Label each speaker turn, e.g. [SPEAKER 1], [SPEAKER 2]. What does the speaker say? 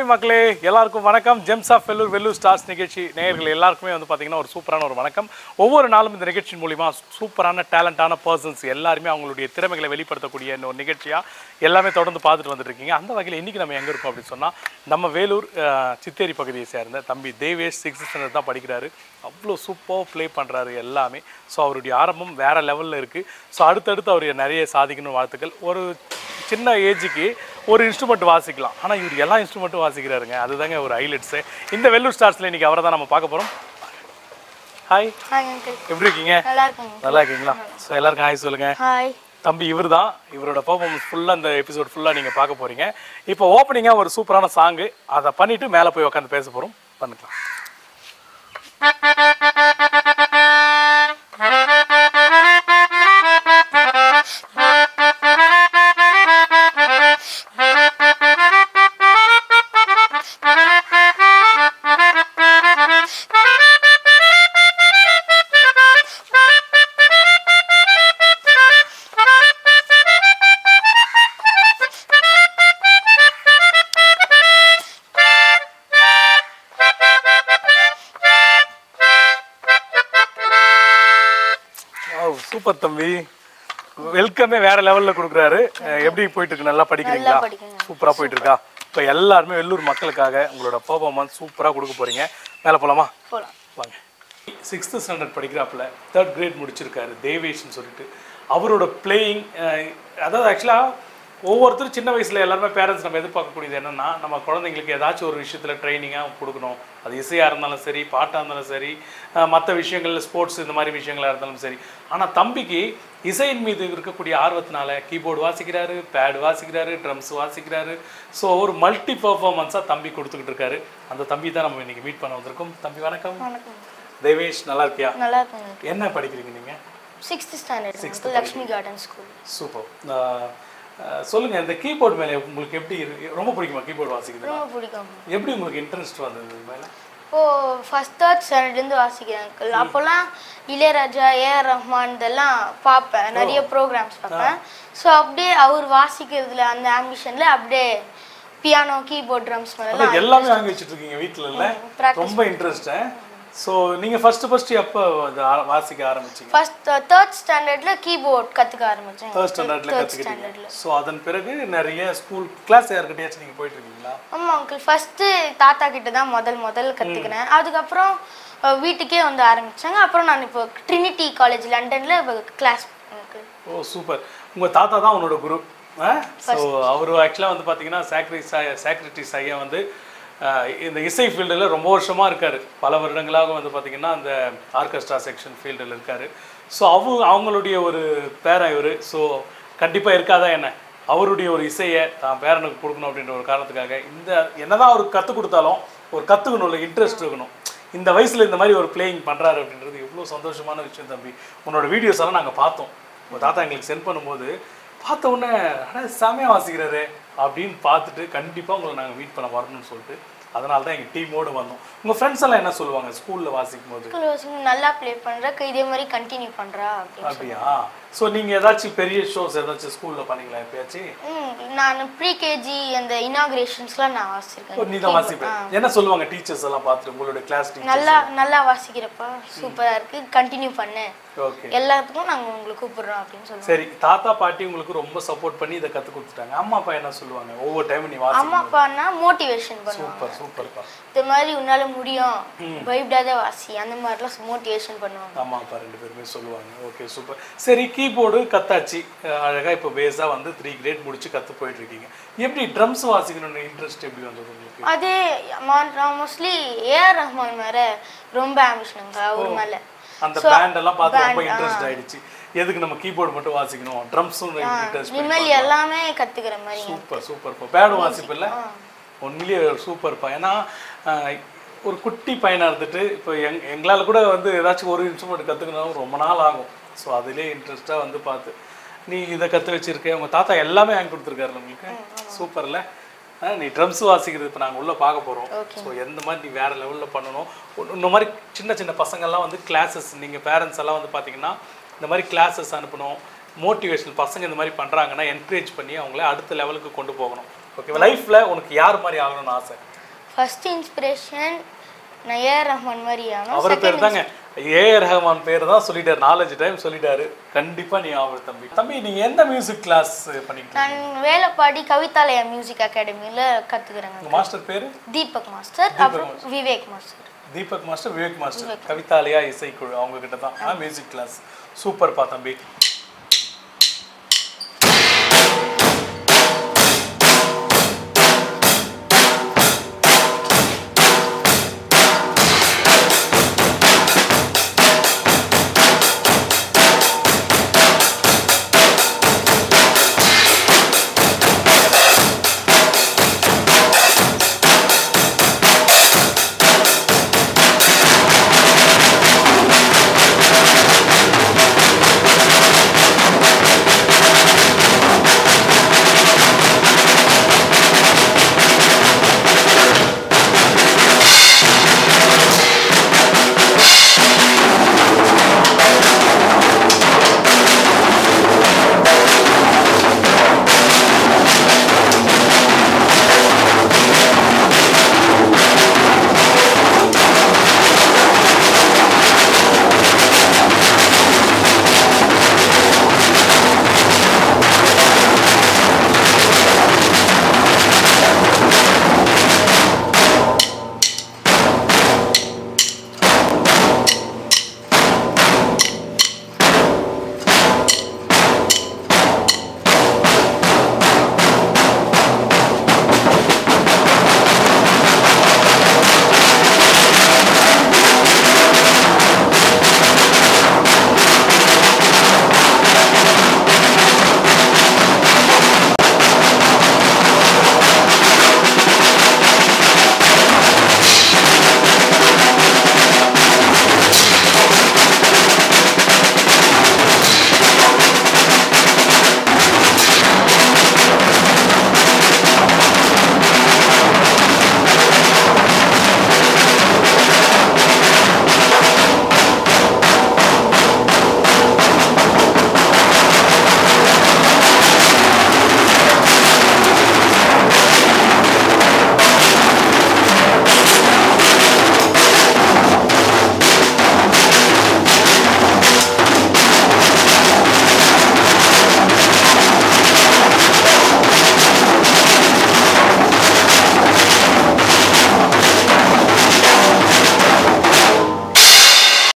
[SPEAKER 1] Hi மக்களே எல்லாருக்கும் வணக்கம் gems of Vellore Vellore stars நிகழ்ச்சி நேயர்கள் எல்லாருக்குமே வந்து பார்த்தீங்கன்னா ஒரு சூப்பரான ஒரு வணக்கம் ஒவ்வொரு நாளும் இந்த நிகழ்ச்சியின் மூலிமா சூப்பரான டேலண்டான பர்சன்ஸ் எல்லாருமே அவங்களுடைய திறமைகளை வெளிப்படுத்தக்கூடிய இந்த ஒரு நிகழ்ச்சியாக எல்லாமே தொடர்ந்து பார்த்துட்டு வந்துட்டு இருக்கீங்க அந்த வகையில் இன்றைக்கி நம்ம எங்கே இருக்கோம் அப்படின்னு சொன்னால் நம்ம வேலூர் அஹ், சித்தேரி பகுதியை சேர்ந்த தம்பி தேவேஷ் சிக்ஸ்த் ஸ்டாண்டர்ட் தான் படிக்கிறாரு அவ்வளோ சூப்பராக ப்ளே பண்ணுறாரு எல்லாமே ஸோ அவருடைய ஆரம்பம் வேறு லெவலில் இருக்குது ஸோ அடுத்தடுத்து அவர் நிறைய சாதிக்கணும் வாழ்த்துக்கள் ஒரு சின்ன ஏஜுக்கு ஒரு இன்ஸ்ட்ருமெண்ட் வாசிக்கலாம் ஆனால் இவர் எல்லா இன்ஸ்ட்ருமெண்ட்டும் வாசிக்கிறாருங்க அதுதாங்க ஒரு ஹைலைட்ஸு இந்த வெல்லூர் ஸ்டார்ஸில் இன்றைக்கி அவரை தான் நம்ம பார்க்க போகிறோம் ஹாய்
[SPEAKER 2] ஹாய் அங்கிள்
[SPEAKER 1] எப்படி இருக்கீங்க
[SPEAKER 2] நல்லா இருக்குங்க
[SPEAKER 1] நல்லா இருக்கீங்களா ஸோ எல்லாருக்கும் ஹாய் சொல்லுங்கள்
[SPEAKER 2] ஹாய்
[SPEAKER 1] தம்பி இவர் தான் இவரோட பர்ஃபார்மன்ஸ் ஃபுல்லாக இந்த எபிசோட் ஃபுல்லாக நீங்கள் பார்க்க போகிறீங்க இப்போ ஓப்பனிங்காக ஒரு சூப்பரான சாங்கு அதை பண்ணிவிட்டு மேலே போய் உட்காந்து பேச போகிறோம் பண்ணிக்கலாம் சூப்பர் தம்பி வெல்கமே வேற லெவலில் கொடுக்குறாரு அஹ் எப்படி போயிட்டு இருக்கு நல்லா படிக்கிறீங்களா
[SPEAKER 2] நல்லா படிக்கிறேங்க.
[SPEAKER 1] சூப்பராக போயிட்டு இருக்கா இப்போ எல்லாருமே வெள்ளூர் மக்களுக்காக உங்களோட பர்ஃபார்மன்ஸ் சூப்பராக கொடுக்க போறீங்க மேலே போலாமா
[SPEAKER 2] போகலாம்
[SPEAKER 1] வாங்க சிக்ஸ்த்து ஸ்டாண்டர்ட் படிக்கிறாப்புல தேர்ட் கிரேட் முடிச்சிருக்காரு தேவேஷ்னு சொல்லிட்டு அவரோட பிளேயிங் அதாவது ஆக்சுவலாக ஒவ்வொருத்தரும் சின்ன வயசில் எல்லாருமே பேரண்ட்ஸ் நம்ம எதிர்பார்க்கக்கூடியது என்னென்னா நம்ம குழந்தைங்களுக்கு ஏதாச்சும் ஒரு விஷயத்தில் ட்ரைனிங்காக கொடுக்கணும் அது இசையாக இருந்தாலும் சரி பாட்டாக இருந்தாலும் சரி மற்ற விஷயங்கள்ல ஸ்போர்ட்ஸ் இந்த மாதிரி விஷயங்களாக இருந்தாலும் சரி ஆனால் தம்பிக்கு இசையின் மீது இருக்கக்கூடிய ஆர்வத்தினால கீபோர்டு வாசிக்கிறாரு பேட் வாசிக்கிறாரு ட்ரம்ஸ் வாசிக்கிறாரு ஸோ ஒரு மல்டி பர்ஃபார்மன்ஸாக தம்பி கொடுத்துக்கிட்டு இருக்காரு அந்த தம்பி தான் நம்ம இன்னைக்கு மீட் பண்ண வந்திருக்கோம் தம்பி வணக்கம்
[SPEAKER 2] வணக்கம்
[SPEAKER 1] தேவேஷ் நல்லா இருக்கியா
[SPEAKER 2] நல்லா இருக்குங்க
[SPEAKER 1] என்ன படிக்கிறீங்க நீங்கள்
[SPEAKER 2] sixth standard Lakshmi garden school
[SPEAKER 1] super சொல்லுங்க இந்த கீபோர்டு மேலே உங்களுக்கு எப்படி இருக்கு ரொம்ப பிடிக்குமா கீபோர்டு வாசிக்கிறது
[SPEAKER 2] ரொம்ப பிடிக்கும்
[SPEAKER 1] எப்படி உங்களுக்கு இன்ட்ரெஸ்ட் வந்தது இது மேலே
[SPEAKER 2] இப்போ ஃபர்ஸ்ட் தேர்ட் ஸ்டாண்டர்ட்லேருந்து வாசிக்கிறேன் அங்கிள் அப்போல்லாம் இளையராஜா ஏஆர் ரஹ்மான் இதெல்லாம் பார்ப்பேன் நிறைய ப்ரோக்ராம்ஸ் பார்ப்பேன் ஸோ அப்படியே அவர் வாசிக்கிறதுல அந்த ஆம்பிஷனில் அப்படியே பியானோ கீபோர்ட் ட்ரம்ஸ் மேலாம்
[SPEAKER 1] அதான் எல்லாமே வாங்கி வச்சுட்டு இருக்கீங்க வீட்டில் இல்லை
[SPEAKER 2] practice
[SPEAKER 1] ரொம்ப இன்ட்ரெஸ்ட் ஸோ நீங்கள் ஃபர்ஸ்ட் ஃபர்ஸ்ட் எப்போ அது ஆர- வாசிக்க ஆரம்பிச்சீங்க
[SPEAKER 2] ஃபர்ஸ்ட் தேர்ட் ஸ்டாண்டர்டில் கீபோர்ட் கற்றுக்க ஆரம்பித்தேன்
[SPEAKER 1] தேர்ட் ஸ்டாண்டர்டில்
[SPEAKER 2] தேர்ட்
[SPEAKER 1] கற்றுக்கிட்டீங்க
[SPEAKER 2] ஸ்டாண்டர்டில்
[SPEAKER 1] ஸோ அதன் பிறகு நிறைய ஸ்கூல் கிளாஸ் யாருக்கிட்டயாச்சும் நீங்கள் போயிட்டு இருக்கீங்களா
[SPEAKER 2] ஆமாம் அங்கிள் ஃபஸ்ட்டு தாத்தா கிட்ட தான் முதல் முதல் கற்றுக்கினேன் அதுக்கப்புறம் அஹ், வீட்டுக்கே வந்து ஆரம்பிச்சாங்க அப்புறம் நான் இப்போ ட்ரினிட்டி காலேஜ் லண்டனில் இப்போ கிளாஸ் அங்கிள்
[SPEAKER 1] ஓ சூப்பர் உங்கள் தாத்தா தான் உன்னோட குரு ஸோ அவர் ஆக்சுவலாக வந்து பார்த்தீங்கன்னா சாக்ரி சாக்ரிட்டிஸ் ஐயா வந்து அஹ், இந்த இசை ஃபீல்டில் ரொம்ப வருஷமாக இருக்கார் பல வருடங்களாக வந்து பார்த்தீங்கன்னா அந்த ஆர்கெஸ்ட்ரா செக்ஷன் ஃபீல்டில் இருக்கார் ஸோ அவங்க அவங்களுடைய ஒரு பேரன் இவர் ஸோ கண்டிப்பாக இருக்காதா என்ன அவருடைய ஒரு இசையை தான் பேரனுக்கு கொடுக்கணும் அப்படின்ற ஒரு காரணத்துக்காக இந்த என்னதான் அவருக்கு கற்றுக் கொடுத்தாலும் ஒரு கற்றுக்கணும்ல இன்ட்ரெஸ்ட் இருக்கணும் இந்த வயசில் இந்த மாதிரி ஒரு பிளேயிங் பண்ணுறாரு அப்படின்றது எவ்வளோ சந்தோஷமான விஷயம் தம்பி உன்னோட வீடியோஸ் எல்லாம் நாங்கள் பார்த்தோம் உங்கள் தாத்தா எங்களுக்கு சென்ட் பண்ணும்போது பார்த்த உடனே அட செமையாக வாசிக்கிறாரு அப்படின்னு பார்த்துட்டு கண்டிப்பாக உங்களை நாங்கள் மீட் பண்ண வரணும்னு சொல்லிட்டு அதனால தான் எங்கள் டீமோடு வந்தோம் உங்கள் ஃப்ரெண்ட்ஸ் எல்லாம் என்ன சொல்லுவாங்க ஸ்கூலில் வாசிக்கும் போது
[SPEAKER 2] ஸ்கூல் வாசிங் நல்லா ப்ளே பண்ணுறக்கு இதே மாதிரி கண்டினியூ பண்ணுறா அப்படின்னு
[SPEAKER 1] அப்படியா ஸோ நீங்கள் ஏதாச்சும் பெரிய ஷோஸ் ஏதாச்சும் ஸ்கூலில் பண்ணீங்களா எப்பயாச்சும்
[SPEAKER 2] ம், நான் ப்ரீ கேஜி அந்த இனாகிரேஷன்ஸ்லாம் நான்
[SPEAKER 1] ஓ,
[SPEAKER 2] வாசிச்சிருக்கேன்
[SPEAKER 1] நீ தான் வாசிப்பேன் என்ன சொல்லுவாங்க டீச்சர்ஸ் எல்லாம் பார்த்துட்டு உங்களுடைய கிளாஸ் டீச்சர்
[SPEAKER 2] நல்லா நல்லா வாசிக்கிறப்பா சூப்பராக இருக்குது கண்டினியூ பண்ணு
[SPEAKER 1] ஓகே
[SPEAKER 2] எல்லாத்துக்கும் நாங்கள் உங்களை கூப்பிடுறோம் அப்படின்னு சொல்லுவோம்
[SPEAKER 1] சரி தாத்தா பாட்டி உங்களுக்கு ரொம்ப சப்போர்ட் பண்ணி இதை கற்றுக் கொடுத்துட்டாங்க அம்மா அப்பா என்ன சொல்லுவாங்க ஒவ்வொரு டைம் நீ வாசி
[SPEAKER 2] அம்மா அப்பான்னா மோட்டிவேஷன் பண்ணுவாங்க
[SPEAKER 1] சூப்பர் சூப்பர்ப்பா
[SPEAKER 2] இந்த மாதிரி உன்னால முடியும் பயப்படாத வாசி அந்த மாதிரிலாம் மோட்டிவேஷன் பண்ணுவாங்க
[SPEAKER 1] அம்மா அப்பா ரெண்டு பேருமே சொல்லுவாங்க ஓகே சூப்பர் சரி கீபோர்டு கத்தாச்சு அஹ் அழகா இப்போ பேஸா வந்து த்ரீ கிரேட் முடிச்சு கத்து போயிட்டு இருக்கீங்க எப்படி ட்ரம்ஸ் வாசிக்கணும்னு இன்ட்ரெஸ்ட் எப்படி வந்தது உங்களுக்கு
[SPEAKER 2] அதே மா- நான் மோஸ்ட்லி ஏஆர் ரஹ்மான் மேல ரொம்ப ஆம்பிஷனுங்க அவர் மேல
[SPEAKER 1] அந்த பேண்ட் எல்லாம் பார்த்து ரொம்ப இன்ட்ரெஸ்ட் ஆயிடுச்சு எதுக்கு நம்ம கீபோர்டு மட்டும் வாசிக்கணும் ட்ரம்ஸும் இன்ட்ரெஸ்ட்
[SPEAKER 2] இனிமேல் எல்லாமே கத்துக்கிற மாதிரி
[SPEAKER 1] சூப்பர் சூப்பர்ப்பா பேடும் வாசிப்பில்ல உண்மையிலேயே சூப்பர்ப்பா ஏன்னா அஹ், ஒரு குட்டி பையனா இருந்துட்டு இப்போ எங் எங்களால் கூட வந்து ஏதாச்சும் ஒரு இன்ஸ்ட்ருமெண்ட் கற்றுக்கணும் ரொம்ப நாள் ஆகும் ஸோ அதிலே இன்ட்ரெஸ்ட்டாக வந்து பார்த்து நீ இதை கற்று வச்சிருக்க உங்கள் தாத்தா எல்லாமே வாங்கி கொடுத்துருக்காரு உங்களுக்கு சூப்பர்ல ஆ, நீ ட்ரம்ஸ் வாசிக்கிறது இப்போ நாங்கள் உள்ளே பார்க்க போகிறோம் ஸோ எந்த மாதிரி நீ வேறு லெவலில் பண்ணணும் ஒண்ணு- இந்த மாதிரி சின்ன சின்ன பசங்கள்லாம் வந்து கிளாஸஸ் நீங்கள் பேரண்ட்ஸ் எல்லாம் வந்து பார்த்தீங்கன்னா இந்த மாதிரி கிளாஸஸ் அனுப்பணும் மோட்டிவேஷன் பசங்க இந்த மாதிரி பண்ணுறாங்கன்னா என்கரேஜ் பண்ணி அவங்கள அடுத்த லெவலுக்கு கொண்டு போகணும் ஓகே லைஃப்ல உனக்கு யார் மாதிரி ஆகணும்னு ஆசை
[SPEAKER 2] ஃபர்ஸ்ட் இன்ஸ்பிரேஷன் நான் ஏஆர் ரஹ்மான் மாதிரி ஆகணும்
[SPEAKER 1] அவர் பேர் தாங்க ஏ ரஹ்மான் பேர் தான் சொல்லிட்டாரு நாலஞ்சு டைம் சொல்லிட்டாரு கண்டிப்பா நீ அவர் தம்பி தம்பி நீங்க எந்த மியூசிக் கிளாஸ் பண்ணிட்டு
[SPEAKER 2] நான் வேலைப்பாடி கவிதாலயா மியூசிக் அகாடமியில் கற்றுக்குறேங்க
[SPEAKER 1] உங்க மாஸ்டர் பேரு
[SPEAKER 2] தீபக் மாஸ்டர் அப்புறம் Vivek master
[SPEAKER 1] Deepak master Vivek master Kavithalaya இசைக்குழு அவங்க கிட்ட தான் மியூசிக் கிளாஸ் சூப்பர்ப்பா தம்பி